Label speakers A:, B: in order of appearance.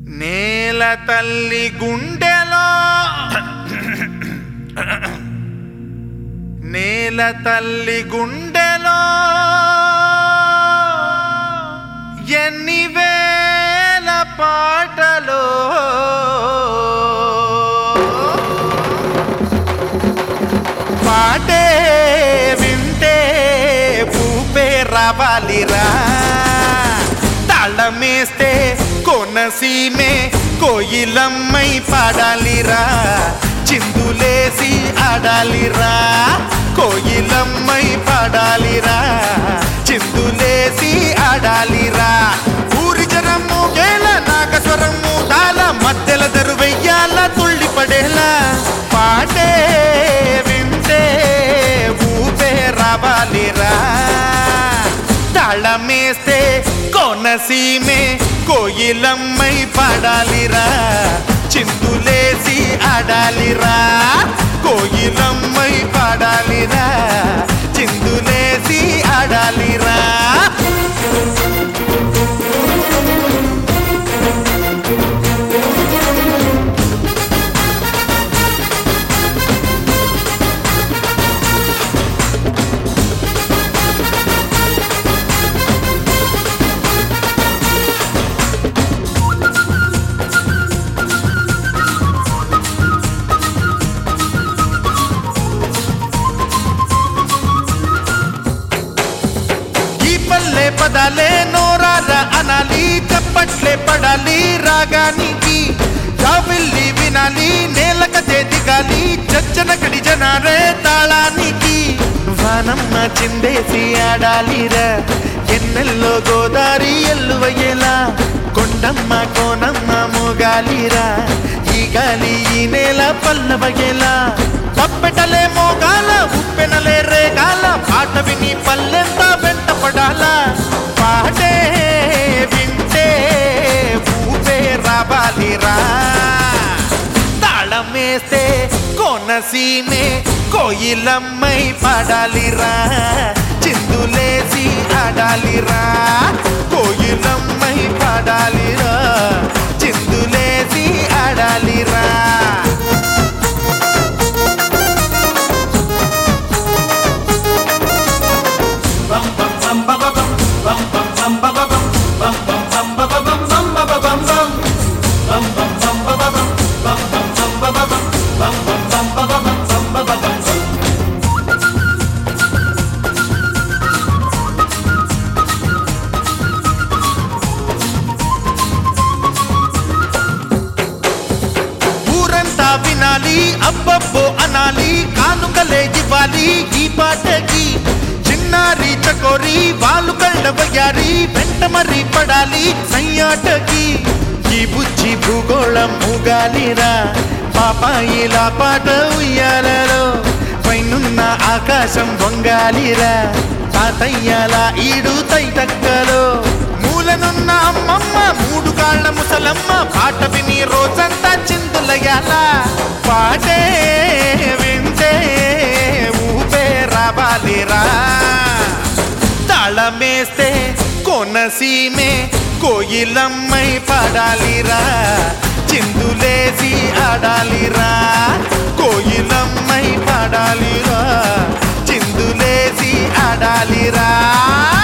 A: నేల తల్లి గుండెలో నేల తల్లి గుండెలో ఎన్ని వేల పాటలో పాటే వింటే పూపే రావాలిరా తాళమేస్తే కొనసీమే కోయిలమ్మై పాడాలిరా చిందులేసి ఆడాలిరా కోయిలమ్మై పాడాలిరా చిందులేసి ఆడాలిరా ఊరి జనము గేల నాగస్వరము తాళ మధ్యల దరు వెయ్యాల తుళ్ళి పడేలా పాటే వింటే ఊపే రావాలిరా తాళమేస్తే కోనసీమే కోయిలమ్మై పాడాలిరా చిందులేసి ఆడాలిరా కోయిలమ్మై పాడాలిరా చిందులేసి ఆడాలిరా ఈ పల్లె పదాలే నోరార అనాలి చప్పట్లే పడాలి రాగానికి జావిల్లి వినాలి నేలకతే దిగాలి చచ్చన కడి జనారే తాళానికి వానమ్మ చిందేసి ఆడాలిరా ఎన్నెల్లో గోదారి ఎల్లువయ్యేలా కొండమ్మ కోనమ్మ మోగాలిరా ఈ గాలి ఈ నేల పల్లవయ్యేలా తప్పెటలే మోగాల ఉప్పెనలే రేగాల పాట విని పల్లెంత వెంట పడాలా పాటే వింటే ఊపే రావాలిరా తాళమేస్తే కోనసీమే కోయిలమ్మై పాడాలిరా చిందులేసి ఆడాలిరా కోయిలమ్మై పాడాలిరా చిందులేసి ఆడాలిరా ఊరంతా వినాలి అబ్బబ్బో అనాలి కానుకలే ఇవ్వాలి ఈ పాటకి చిన్నారి చకోరి వాళ్ళు కళ్ళ వయ్యారి వెంట మరి పడాలి సయ్యాటకి ఈ బుజ్జి భూగోళం ఊగాలిరా పాపాయిలా పాట ఉయ్యాలలో పైనున్న ఆకాశం వంగాలిరా తాతయ్యాల ఈడు తైటక్కలో మూలనున్న అమ్మమ్మ మూడు కాళ్ళ ముసలమ్మ పాట విని రోజంతా చిందులయ్యాల పాటే వింటే ఊపే రావాలిరా తాళమేస్తే కొనసీమే కోయిలమ్మై పాడాలిరా చిందులేసి ఆడాలిరా కోయిలమ్మై పాడాలిరా చిందులేసి ఆడాలిరా